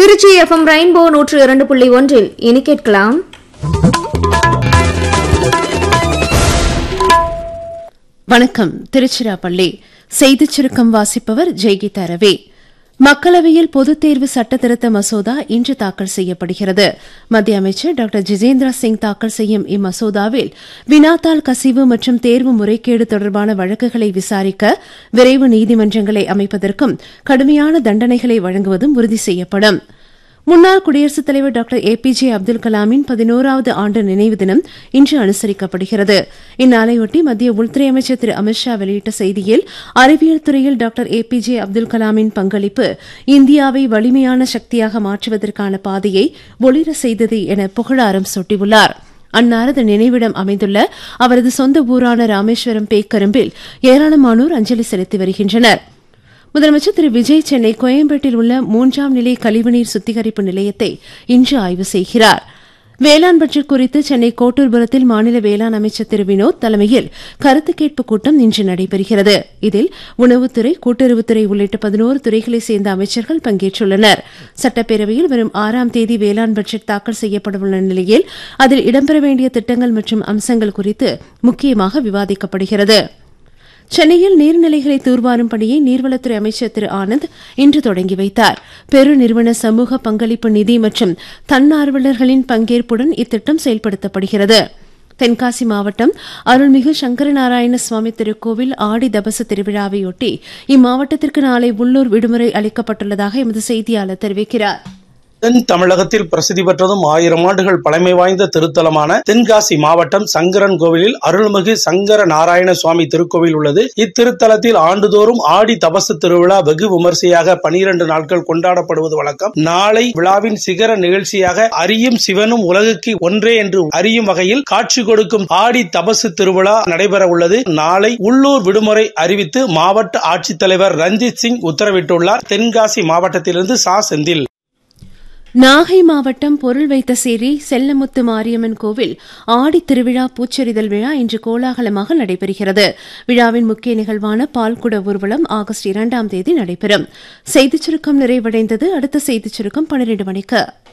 Trichy FM rainbow நூற்று இரண்டு புள்ளி ஒன்றில் இனி கேட்கலாம் வணக்கம் திருச்சிராப்பள்ளி செய்திச் சுருக்கம் வாசிப்பவர் ஜெய்கீதா ரவி மக்களவையில் பொதுத் தேர்வு சட்ட திருத்த மசோதா இன்று தாக்கல் செய்யப்படுகிறது மத்திய அமைச்சர் டாக்டர் ஜிதேந்திர சிங் தாக்கல் செய்யும் இம்மசோதாவில் வினாத்தாள் கசிவு மற்றும் தேர்வு முறைகேடு தொடர்பான வழக்குகளை விசாரிக்க விரைவு நீதிமன்றங்களை அமைப்பதற்கும் கடுமையான தண்டனைகளை வழங்குவதும் உறுதி செய்யப்படும் முன்னாள் குடியரசுத் தலைவர் doctor A P J Abdul கலாமின் பதினோராவது ஆண்டு நினைவு தினம் இன்று அனுசரிக்கப்படுகிறது இந்நாளையொட்டி மத்திய உள்துறை அமைச்சர் திரு அமித்ஷா வெளியிட்ட செய்தியில் அறிவியல் துறையில் doctor A P J Abdul கலாமின் பங்களிப்பு இந்தியாவை வலிமையான சக்தியாக மாற்றுவதற்கான பாதையை ஒளிர செய்தது என புகழாரம் சூட்டியுள்ளார் அன்னாரது நினைவிடம் அமைந்துள்ள அவரது சொந்த ஊரான ராமேஸ்வரம் பேக்கரும்பில் ஏராளமானோர் அஞ்சலி செலுத்தி வருகின்றனா் முதலமைச்சர் திரு விஜய் சென்னை கோயம்பேட்டில் உள்ள மூன்றாம் நிலை கழிவுநீர் சுத்திகரிப்பு நிலையத்தை இன்று ஆய்வு செய்கிறார் வேளாண் பட்ஜெட் குறித்து சென்னை கோட்டூர்புரத்தில் மாநில வேளாண் அமைச்சர் திரு வினோத் தலைமையில் கருத்து கேட்பு கூட்டம் இன்று நடைபெறுகிறது இதில் உணவுத்துறை கூட்டுறவுத்துறை உள்ளிட்ட பதினோரு துறைகளைச் சேர்ந்த அமைச்சர்கள் பங்கேற்றுள்ளனர் சட்டப்பேரவையில் வரும் ஆறாம் தேதி வேளாண் பட்ஜெட் தாக்கல் செய்யப்படவுள்ள நிலையில் அதில் இடம்பெற வேண்டிய திட்டங்கள் மற்றும் அம்சங்கள் குறித்து முக்கியமாக விவாதிக்கப்படுகிறது சென்னையில் நீர்நிலைகளை தூர்வாரும் பணியை நீர்வளத்துறை அமைச்சர் திரு ஆனந்த் இன்று தொடங்கி வைத்தார் பெருநிறுவன சமூக பங்களிப்பு நிதி மற்றும் தன்னார்வலர்களின் பங்கேற்புடன் இத்திட்டம் செயல்படுத்தப்படுகிறது தென்காசி மாவட்டம் அருள்மிகு சங்கரநாராயண சுவாமி திருக்கோவில் ஆடி தபசு திருவிழாவையொட்டி இம்மாவட்டத்திற்கு நாளை உள்ளூர் விடுமுறை அளிக்கப்பட்டுள்ளதாக எமது செய்தியாளர் தெரிவிக்கிறார் தென் தமிழகத்தில் பிரசித்தி பெற்றதும் ஆயிரம் ஆண்டுகள் பழமை வாய்ந்த திருத்தலமான தென்காசி மாவட்டம் சங்கரன் கோவிலில் அருள்மிகு சங்கர நாராயண சுவாமி திருக்கோவில் உள்ளது இத்திருத்தலத்தில் ஆண்டுதோறும் ஆடி தபசு திருவிழா வெகு விமர்சையாக பனிரெண்டு நாட்கள் கொண்டாடப்படுவது வழக்கம் நாளை விழாவின் சிகர நிகழ்ச்சியாக அரியும் சிவனும் உலகுக்கு ஒன்றே என்று அறியும் வகையில் காட்சி கொடுக்கும் ஆடி தபசு திருவிழா நடைபெற உள்ளது நாளை உள்ளூர் விடுமுறை அறிவித்து மாவட்ட ஆட்சித்தலைவர் ரஞ்சித் சிங் உத்தரவிட்டுள்ளார் தென்காசி மாவட்டத்திலிருந்து சா செந்தில் நாகை மாவட்டம் பொருள் வைத்த சேரி செல்லமுத்து மாரியம்மன் கோவில் ஆடி திருவிழா பூச்செறிதல் விழா இன்று கோலாகலமாக நடைபெறுகிறது விழாவின் முக்கிய நிகழ்வான பால்குட ஊர்வலம் ஆகஸ்ட் இரண்டாம் தேதி நடைபெறும் செய்திச் சுருக்கம் நிறைவடைந்தது அடுத்த செய்திச் சுருக்கம் பன்னிரண்டு மணிக்கு